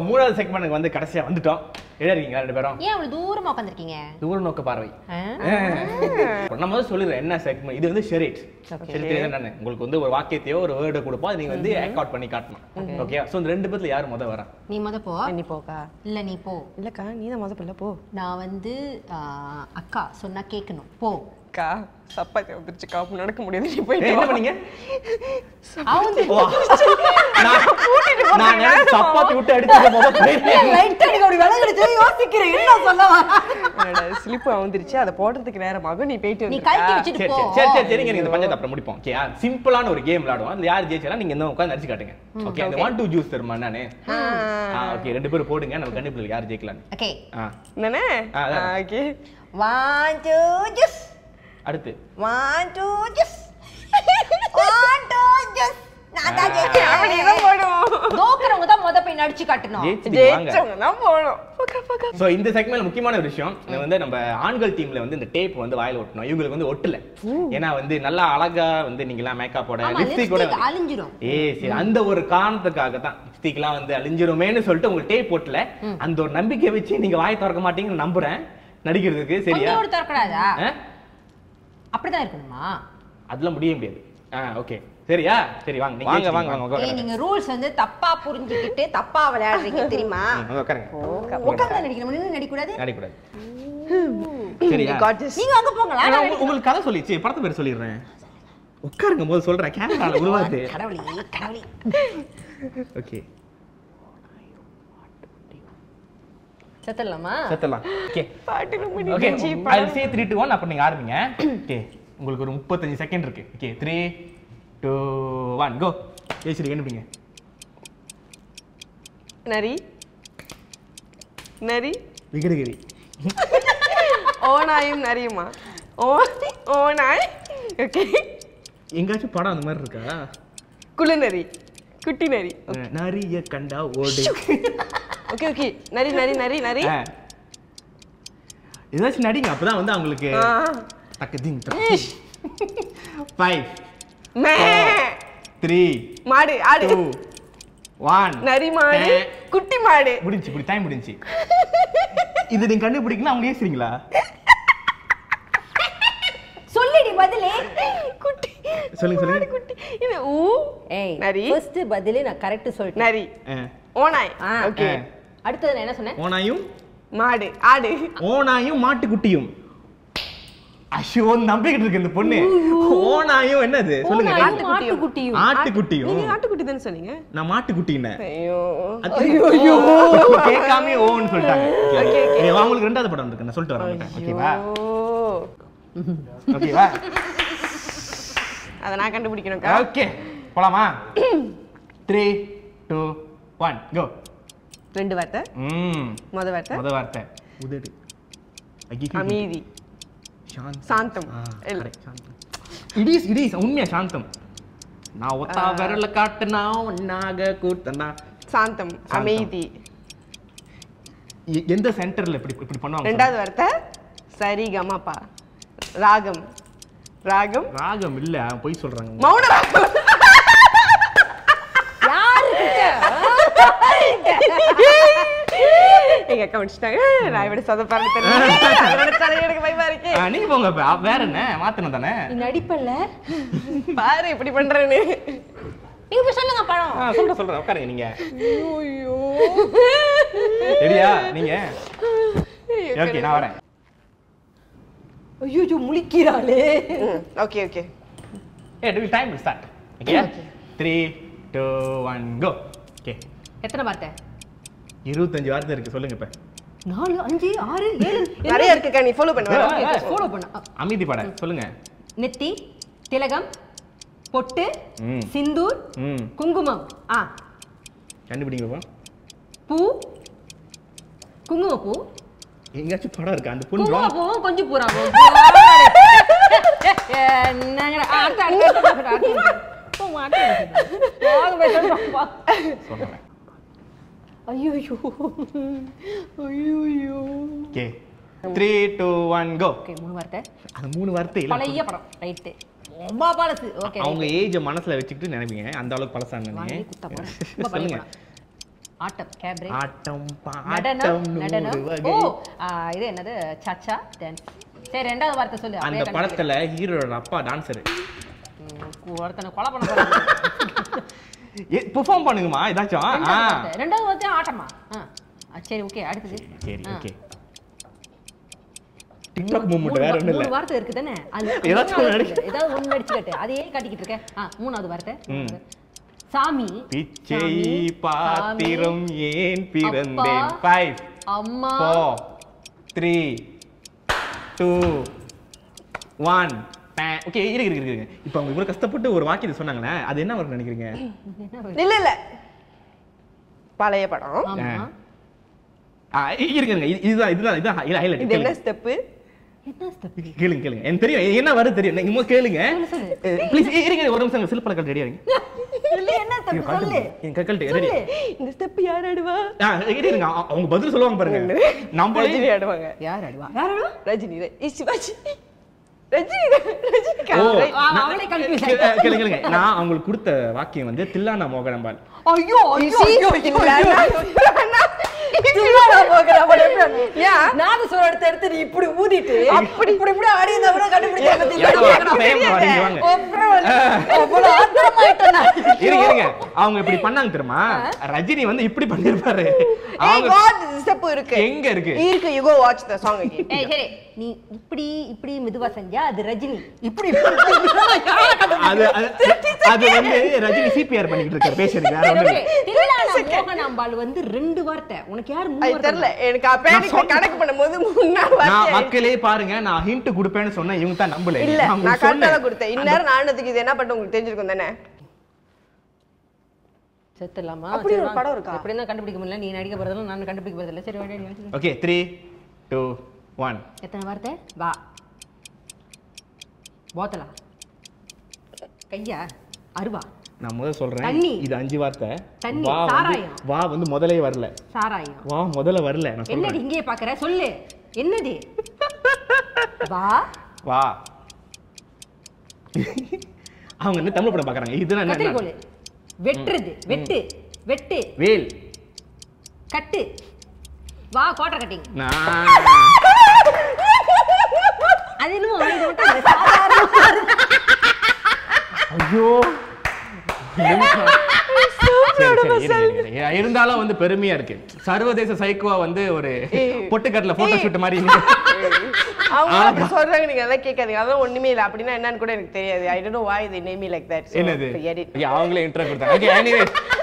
மூணாவது செக்மெண்ட்டுக்கு வந்து கடைசியா வந்துட்டோம் எங்க இருக்கீங்க ரெண்டு பேரும் ஏன் அவ்வளவு தூரமா உட்காந்துருக்கீங்க தூர நோக்க பார்வை நம்ம வந்து சொல்லிடுறேன் என்ன செக்மெண்ட் இது வந்து ஷெரேட் ஷெரேட் என்னன்னு உங்களுக்கு வந்து ஒரு வாக்கியத்தையோ ஒரு வேர்டை கொடுப்போம் அதை நீங்க வந்து ரெக்கார்ட் பண்ணி காட்டணும் ஓகே சோ இந்த ரெண்டு பேர்ல யார் முத வரா நீ முத போ நீ போக்கா இல்ல நீ போ இல்லக்கா நீ தான் முத பிள்ளை போ நான் வந்து ஆ, அக்கா சொன்னா கேட்கணும் போ அக்கா சப்பாத்தி வந்துருச்சுக்கா அப்ப நடக்க முடியாது நீ ஏய், போயிட்டு என்ன வா. பண்ணீங்க அவன் ஓ, நான் நான் நினைச்சேன் சப்பாத்தி விட்டு அடிச்சு முத போயிருந்தேன். யோசிக்கிறேன் என்ன சொல்ல என்னோட ஸ்லிப் வந்துருச்சு அதை போடுறதுக்கு நேரமாகும் நீ போயிட்டு நீ வந்துருக்கா. கழட்டி வச்சுட்டு சரி போ சரி சரி சரி சரிங்க நீங்க இந்த பஞ்சத்தை அப்புறம் முடிப்போம் ஓகே சிம்பிளான ஒரு கேம் விளையாடுவோம் அதுல யார் ஜெயிச்சாலும் நீங்க இந்த உட்கார்ந்து அடிச்சு காட்டுங்க ஓகே அந்த ஒன் டூ ஜூஸ் தருமா நானு ஆ ஓகே ரெண்டு பேரும் போடுங்க நம்ம கண்டுபிடிக்கல யார் ஜெயிக்கலாம் ஓகே ஆ என்னண்ணே ஆ, அதான். ஓகே ஒன் டூ ஜஸ் அடுத்து ஒன் டூ ஜஸ் ஒன் டூ ஜஸ் நான் தான் அப்படிதான் போடுவோம் தோக்குறவங்க தான் முத போய் நடிச்சு காட்டணும் ஜெயிச்சிட்டீங்க வாங்க ஜெயிச்சவங்க தான் போகணும் போக்கா போக்கா சோ இந்த செக்மெண்ட் முக்கியமான ஒரு விஷயம் இது வந்து நம்ம ஆண்கள் டீம்ல வந்து இந்த டேப் வந்து வாயில ஒட்டணும் இவங்களுக்கு வந்து ஒட்டல ஏன்னா வந்து நல்லா அழகா வந்து நீங்க எல்லாம் மேக்கப்போட ஆமா லிப்ஸ்டிக் கூட லிப்ஸ்டிக் அழிஞ்சிரும் ஏய் சரி அந்த ஒரு காரணத்துக்காக தான் லிப்ஸ்டிக்லாம் வந்து அழிஞ்சிருமேன்னு சொல்லிட்டு உங்களுக்கு டேப் ஒட்டல அந்த ஒரு நம்பிக்கை வச்சு நீங்க வாய் திறக்க மாட்டீங்கன்னு நம்புறேன் நடிக்கிறதுக்கு சரியா கொஞ்சம் கூட திறக்கக்கூடாதா ஆ? அப்படிதான் இருக்கணுமா அதெல்லாம் முடிய முடியாது ஆ ஓகே சரியா சரி வாங்க நீங்க வாங்க வாங்க வாங்க ஏய் நீங்க ரூல்ஸ் வந்து தப்பா புரிஞ்சுக்கிட்டு தப்பா விளையாடுறீங்க தெரியுமா உட்காருங்க உட்கார்ந்து நடிக்கணும் நின்னு நடிக்க கூடாது நடிக்கூடாது சரியா காட் திஸ் நீங்க அங்க போங்களா நான் உங்க- உங்களுக்கு கதை சொல்லிச்சு படத்தை பேர் சொல்லிடுறேன் உட்காருங்க போது சொல்றேன் கேமரால உருவாது கடவுளே கடவுளே ஓகே செத்துடலாமா செத்தலாம் ஓகே பாட்டு ரொம்ப ஓகே நினைச்சு ஐ சே 3 2 1 அப்ப நீங்க ஆரம்பிங்க ஓகே உங்களுக்கு ஒரு 35 செகண்ட் இருக்கு ஓகே 3 2 1 கோ ஏசி கண்டுபிடிங்க நரி நரி விகடகிரி ஓநாயும் நரியுமா ஓ ஓநாய் ஓகே எங்காச்சும் படம் அந்த மாதிரி இருக்கா குளுநரி குட்டி நரி நரிய கண்டா ஓடு ஓகே ஓகே நரி நரி நரி நரி ஆ. ஏதாச்சும் நடிங்க அப்பதான் வந்து அவங்களுக்கு ஆ. டக்கு திங் ஃபைவ் மே த்ரீ மாடு ஆடு டூ ஒன் நரி மாடு குட்டி மாடு முடிஞ்சு இப்படி டைம் முடிஞ்சு இது நீங்க கண்டுபிடிக்கலாம் அவங்க ஏசுறீங்களா சொல்லிடி பதிலே குட்டி சொல்லுங்க மாடு சொல்லுங்க குட்டி இது ஊ ஏய் நரி ஃபர்ஸ்ட் பதிலே நான் கரெக்ட் சொல்லிட்டேன் நரி ஆ. ஓநாய் ஆ. ஓகே ஆ. அடுத்தது நான் என்ன சொன்னேன் ஓனாயும் மாடு ஆடு ஓனாயும் மாட்டுக்குட்டியும் அஷோ நம்பிக்கிட்டு இருக்கு இந்த பொண்ணு ஓனாயும் என்னது சொல்லுங்க ஓனாயும் ரெண்டு. ஆட்டுக்குட்டியும் ஆட்டுக்குட்டியும் நீங்க ஆட்டுக்குட்டி தானே சொன்னீங்க நான் மாட்டுக்குட்டினேன் ஐயோ ஐயோ கேட்காம ஓன்னு சொல்லிட்டாங்க Okay, okay. ஏய், உங்களுக்கு ரெண்டாவது படம் இருக்கு நான் சொல்லிட்டு வரேன் ஓகேவா ஓ ஓகேவா அதை நான் கண்டுபிடிக்கணும்க்கா ஓகே போலாமா த்ரீ டூ ஒன் கோ ரெண்டு வார்த்தை ம் முத வார்த்தை முத வார்த்தை உதடு ஐயோ, அமைதி சாந்தம் சாந்தம் ஆ, இல்ல. correct, சாந்தம். இடிஸ் இடிஸ் உண்மையா சாந்தம் நான் ஒத்தா விரல காட்டுனா ஒன்னாக கூட்டனா சாந்தம் அமைதி எ- எந்த சென்டர்ல இப்படி இப்படி பண்ணுவாங்க ரெண்டாவது வார்த்தை சரி கமப்பா ராகம் ராகம் ராகம் இல்ல அவன் பொய் சொல்றாங்க மௌன ராகம் எங்க அக்கா முடிச்சிட்டாங்க நான் இப்படி சொதப்பாரு தெரியல எனக்கு பயமா இருக்கு ஆ, நீங்க போங்க இப்ப. அ, வேற என்ன மாத்தணும் தானே நீ நடிப்பல்ல பாரு இப்படி பண்றேன்னு நீங்க போய் சொல்லுங்க படம் ஆ, சொல்றேன் சொல்றேன் உட்காருங்க நீங்க ஐயோ ரெடியா நீங்க ஓகே நான் வரேன் ஐயோ முழிக்கிறாளே ஓகே ஓகே ஏ டு time start okay three two one go okay எத்தனை வார்த்தை இருபத்தஞ்சு வார்த்தை இருக்கு சொல்லுங்க இப்ப நாலு அஞ்சு ஆறு ஏழு நிறைய இருக்குக்கா நீ ஃபாலோ பண்ணுவ ஃபாலோ பண்ண அ, அமைதி பட சொல்லுங்க நெத்தி திலகம் பொட்டு ம் சிந்தூர் ம் குங்குமம் ஆ கண்டுபிடிங்க பாப்போம். பூ குங்குமப்பூ எங்கேயாச்சும் படம் இருக்கா அந்த பொண்ணு wrong. குங்குமப்பூவும் கொஞ்சம் பூராவும் என்னங்கடா அடுத்த அடுத்த அடுத்த அடுத்த போங்க, அடுத்த வாங்க போய் சொல்லுப்பா. சொல்றேன் ஐயோ ஐயோ okay three two one go okay மூணு வார்த்தை அந்த மூணு வார்த்தை இல்ல பழைய படம் ரைட்டு ரொம்ப பழசு ஓகே அவங்க ஏஜ மனசுல வச்சுக்கிட்டு நினைப்பீங்க அந்த அளவுக்கு பழசாங்க வாங்கி நீங்க குத்தா படம் ரொம்ப பழைய சொல்லுங்க படம் ஆட்டம் கேப்ரே ஆட்டம் நடனம் பாட்டம் நடனம் நூறு ஓ வகை ஆ, இது என்னது சச்சா டான்ஸ் சரி ரெண்டாவது வார்த்தை சொல்லு அந்த அப்படியே படத்துல ஹீரோட அப்பா டான்சர் கண்டுபிடி. ம், ஒருத்தனை கொலை பண்ண போறாங்க பெர்ஃபார்ம் பண்ணுங்கம்மா ஏதாச்சும் ஆ ரெண்டாவது வார்த்தை. ரெண்டாவது வார்த்தை ஆட்டமா ஆ. ஆ, சரி ஓகே அடுத்தது சரி ஆ. ஓகே டிக்டாக் மூமெண்ட் மூணு வேற வா- ஒண்ணும் இல்ல மூணு வார்த்தை இருக்கு தானே அது ஏதாச்சும் மூணாவது ஒண்ணு இருக்கு. ஏதாவது ஒண்ணு நடிச்சு காட்டு அதையே காட்டிக்கிட்டு இருக்க ஆ மூணாவது வார்த்தை ம். சாமி பிச்சை சாமி, பாத்திரம் ஏன் பிறந்தேன் அப்பா. ஃபைவ் அம்மா four three two one okay இருக்கு இருக்கு இருக்கு இப்போ அவங்க இவ்வளவு கஷ்டப்பட்டு ஒரு வாக்கியத்தை சொன்னாங்களே அது என்ன வரும்னு நினைக்கிறீங்க இல்ல இல்ல பழைய படம் ஆமா ஆ, இருங்க இருங்க இது- இதுதான் இதுதான் இதுதான் ஹைலைட் இது என்ன ஸ்டெப்பு என்ன step? கேளுங்க கேளுங்க எனக்கு தெரியும் என்ன வருது தெரியும் நீங்க இன்னும் கேளுங்க ப்ளீஸ் இருங்க ஒரு நிமிஷம் சிலப்பல கல் ரெடியா இருங்க சொல்லு, என்ன step? சொல்லு என் கல்ட்டு ரெடி சொல்லு இந்த ஸ்டெப் யார் ஆடுவா ஆ இரு, இருங்க அ- அவங்க பதில் சொல்லுவாங்க பாருங்க நம்மளே ரஜினி ஆடுவாங்க யார் ஆடுவா யார் ஆடுவா ரஜினி ர- இ, சிவாஜி ரஜினி தான், ரஜினி ஓ காமெடி. ஆ, நான்- அவளே confuse கே- ஆயிட்டா. கேளுங்க கேளுங்க நான் அவங்களுக்கு கொடுத்த வாக்கியம் வந்து தில்லானா மோகனம்பால் ஐயோ ஐயோ இசி, ஐயோ இல்லைன்னா, இல்லைன்னா, திருவாரூர் போகிற அவளை எப்படி ஆடுவா? ஏன்? நாதஸ்வரம் எடுத்து எடுத்து நீ இப்படி ஊதிட்டு அப்படி இப்படி இப்படி ஆடி இருந்தா கூட கண்டுபிடிக்காம எப்போ தில்லானா டைம் வரீங்க வாங்க அப்புறம் அவ்வளவு ஆத்திரமாயிட்டேன் நான். இருங்க இருங்க அவங்க இப்படி பண்ணாங்க தெரியுமா ரஜினி வந்து இப்படி பண்ணிருப்பாரு ஏய், அவங்க God, step இருக்கு எங்க இருக்கு இருக்கு you go watch the song again ஏய் சரி நீ இப்படி இப்படி மெதுவா செஞ்சா அது ரஜினி இப்படி இப்படி இப்படி இப்படி யாரை கண்டுபிடிக்க? அது அது- அது வந்து ரஜினி சிபிஆர் பண்ணிட்டு இருக்காரு பேசுறதுக்கு வேற சரி, ஒண்ணும் okay. இல்ல. தில்லானா மோகனாம்பாள் வந்து ரெண்டு வார்த்தை உனக்கு யாரு மூணு அது வார்த்தை தெரியல எனக்கு அப்ப கணக்கு பண்ணும்போது முன்னாள் நான் வார்த்தை மக்களே பாருங்க நான் ஹிண்ட் கொடுப்பேன்னு சொன்னேன் இவங்க தான் நம்பல இல்ல நான் நான் உங்களுக்கு கரெக்டா சொன்னேன். தான் கொடுத்தேன் இந்நேரம் நானதுக்கு இது என்ன பண்ண உங்களுக்கு தெரிஞ்சிருக்கும் தானே செத்துலாமா அப்படி ஒரு படம் இருக்கா? எப்படி தான் கண்டுபிடிக்க முடியல நீ நடிக்க போறதில்ல நான் கண்டுபிடிக்க போறதில்ல சரி வாடி, நீ வச்சுக்கோ. ஓகே த்ரீ டூ ஒன் எத்தனை வார்த்தை வா போத்தலா கையா அருவா நான் முதல்ல சொல்றேன் தண்ணி. இது அஞ்சு வார்த்தை தண்ணி, வா வந்து சாராயம். வா வந்து முதலே வரல சாராயம் வா முதல்ல வரல நான் என்னடி சொல்றேன் இங்கேயே பாக்குற சொல்லு என்னது வா வா அவங்க வந்து தமிழ் படம் பாக்குறாங்க இதுதான் என்ன- கத்திரிக்கோல் வெட்டுறது வெட்டு வெட்டு வேல் கட்டு வா கோட்டை கட்டிங் நான் அது இன்னும் இது மட்டும் இல்ல, சாதாரணமா இருக்கு. ஐயோ நிமிஷம். சரி, சரி, இருங்க, இருங்க, இருங்க. இருந்தாலும் வந்து பெருமையா இருக்கு சர்வதேச சைக்கோவா வந்து ஒரு பொட்டுக்கட்டில போட்டோ ஷூட் மாதிரி அவங்க அப்படி சொல்றாங்க நீங்க அதெல்லாம் கேட்காதீங்க அதெல்லாம் ஒண்ணுமே இல்ல அப்படின்னா என்னன்னு கூட எனக்கு தெரியாது I don't know why they name me like that so என்னது forget it Okay, அவங்களே இன்ட்ரோ கொடுத்தாங்க okay anyway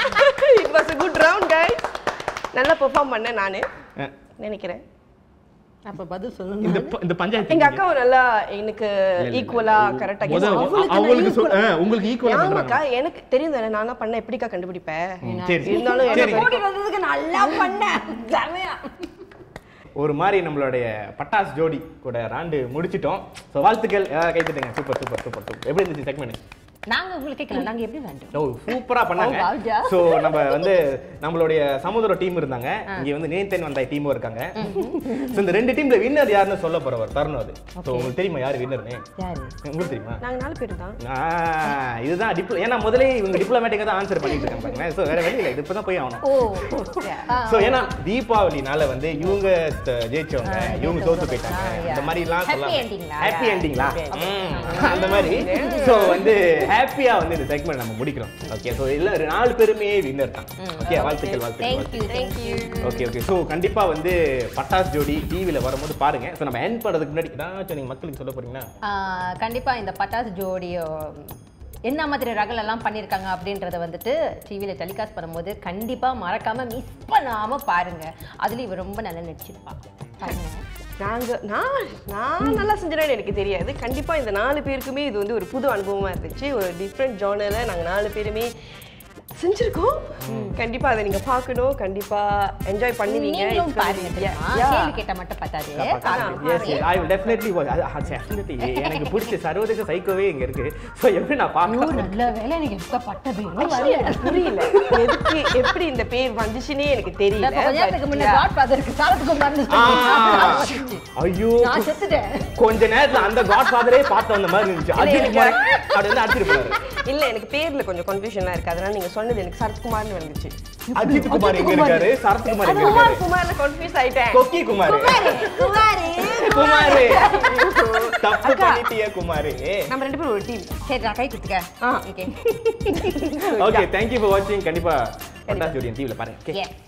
it was a good round guys நல்லா பெர்ஃபார்ம் பண்ணேன் நானு நினைக்கிறேன் அப்ப பதில் இந்த சொல்லணும் ப- இந்த பஞ்சாயத்து எங்க அக்காவும் நல்லா எனக்கு இல்ல, இல்ல. ஈக்குவலா கரெக்டா முத அவளுக்கு அவங்களுக்கு நான் சொல்- ஆ, உங்களுக்கு ஈக்குவலா ஆமாக்கா பண்றாங்க எனக்கு தெரியும் தானே நானா பண்ண எப்படிக்கா கண்டுபிடிப்பேன் ம், சரி சரி. இருந்தாலும் சரி எனக்கு கூட்டிட்டு வந்ததுக்கு நல்லா பண்ண செமையா ஒரு மாதிரி நம்மளுடைய பட்டாஸ் ஜோடி கூட ராண்டு முடிச்சிட்டோம் ஸோ வாழ்த்துக்கள் யாராவது கை தட்டுங்க சூப்பர் சூப்பர் சூப்பர் சூப்பர் எப்படி இருந்துச்சு செக்மெண்ட் நாங்க உங்களுக்கு கேட்கல நாங்க எப்படி வேண்டோம் ஓ சூப்பரா பண்ணாங்க Oh, wow, yeah. ஸோ நம்ம வந்து நம்மளுடைய சமுதிர டீம் இருந்தாங்க இங்க வந்து நேத்தன் வந்தாய் டீமும் இருக்காங்க ஸோ இந்த ரெண்டு டீம்ல வின்னர் யாருன்னு சொல்ல போறவர் தருணம் அது ஸோ உங்களுக்கு தெரியுமா யார் வின்னர்னு யாரு உங்களுக்கு தெரியுமா நாங்க நாலு பேர் தான் ஆ, இதுதான் டிப்ளோ ஏன்னா முதலே இவங்க டிப்ளமேட்டிக்காக தான் ஆன்சர் பண்ணிட்டு இருக்காங்க பாருங்க ஸோ வேற வழி இல்லை இது இப்போ தான் போய் ஆகணும் ஓ ஆ. ஸோ ஏன்னா தீபாவளினால வந்து இவங்க த- ஜெயிச்சவங்க இவங்க தோத்து போயிட்டாங்க ஆ, yeah. இந்த மாதிரி எல்லாம் Happy சொல்லலாம் ending ங்களா? Happy Yeah. எண்டிங்களா அந்த மாதிரி ஸோ வந்து ஹாப்பியா வந்து இந்த செக்மெண்ட் நம்ம முடிக்கிறோம் ஓகே ஸோ இல்ல நாலு பேருமே வின்னர் தான் ஓகே வாழ்த்துக்கள் வாழ்த்துக்கள் thank you thank you okay okay so கண்டிப்பா வந்து பட்டாஸ் ஜோடி டிவில வரும்போது பாருங்க ஸோ நம்ம என் பண்றதுக்கு முன்னாடி ஏதாச்சும் நீங்க மக்களுக்கு சொல்ல போறீங்கன்னா ஆஹ் கண்டிப்பா இந்த பட்டாசு ஜோடியோ என்ன மாதிரி ரகல் எல்லாம் பண்ணியிருக்காங்க அப்படின்றத வந்துட்டு டிவியில் டெலிகாஸ்ட் பண்ணும்போது கண்டிப்பா மறக்காம மிஸ் பண்ணாம பாருங்க அதுல இவ ரொம்ப நல்லா நடிச்சிருப்பா பாருங்க நாங்க நான் நான் நல்லா செஞ்சிடறேன்னு எனக்கு தெரியாது கண்டிப்பா இந்த நாலு பேருக்குமே இது வந்து ஒரு புது அனுபவமா இருந்துச்சு ஒரு டிஃப்ரெண்ட் ஜானர்ல நாங்க நாலு பேருமே செஞ்சிருக்கோம் கண்டிப்பா அதை நீங்க பார்க்கணும் கண்டிப்பா என்ஜாய் பண்ணுவீங்க நீங்களும் It's பாருங்க gonna be- தெரியுமா? Yeah. கேள்வி கேட்டா மட்டும் பத்தாது பாருங்க. Yes I will definitely definitely எனக்கு பிடிச்ச சர்வதேச சைக்கோவே இங்க இருக்கு ஸோ எப்படி நான் ஐயோ, பார்க்கலாம் நல்ல வேலை எனக்கு எப்ப பட்ட பேரும் Actually, வரல. எனக்கு புரியல எதுக்கு எப்படி இந்த பேர் வந்துச்சுன்னே எனக்கு தெரியல இப்ப கொஞ்ச நேரத்துக்கு but முன்ன yeah. காட்ஃபாதருக்கு காலத்துக்கு முன்னாடி ஆ. வந்துச்சு. ஐயோ நான் செத்துட்டேன் கொஞ்ச நேரத்துல அந்த காட் ஃபாதரே பார்த்து வந்த மாதிரி இருந்துச்சு இல்ல, அஜித் எனக்கு- அப்படி வந்து அடிச்சிட்டு போனாரு இல்ல எனக்கு பேர்ல கொஞ்சம் கன்ஃபியூஷன்லாம் இருக்கு அதனால நீங்க சொன்ன வந்தது எனக்கு சரத்குமார்னு வந்துச்சு அஜித் குமார் எங்க இருக்காரு சரத்குமார் எங்க குமார் இருக்காரு குமார்ல கன்ஃபியூஸ் ஆயிட்டேன் கொக்கி குமார் குமாரி குமாரு தப்பு பண்ணிட்டிய குமாரு நம்ம ரெண்டு பேரும் ஒரு டீம் சரி நான் கை குத்துக்க ஆ. ஓகே ஓகே தேங்க்யூ ஃபார் வாட்சிங் கண்டிப்பா பட்டாஸ் ஜோடியன் டிவில பாருங்க okay? எஸ்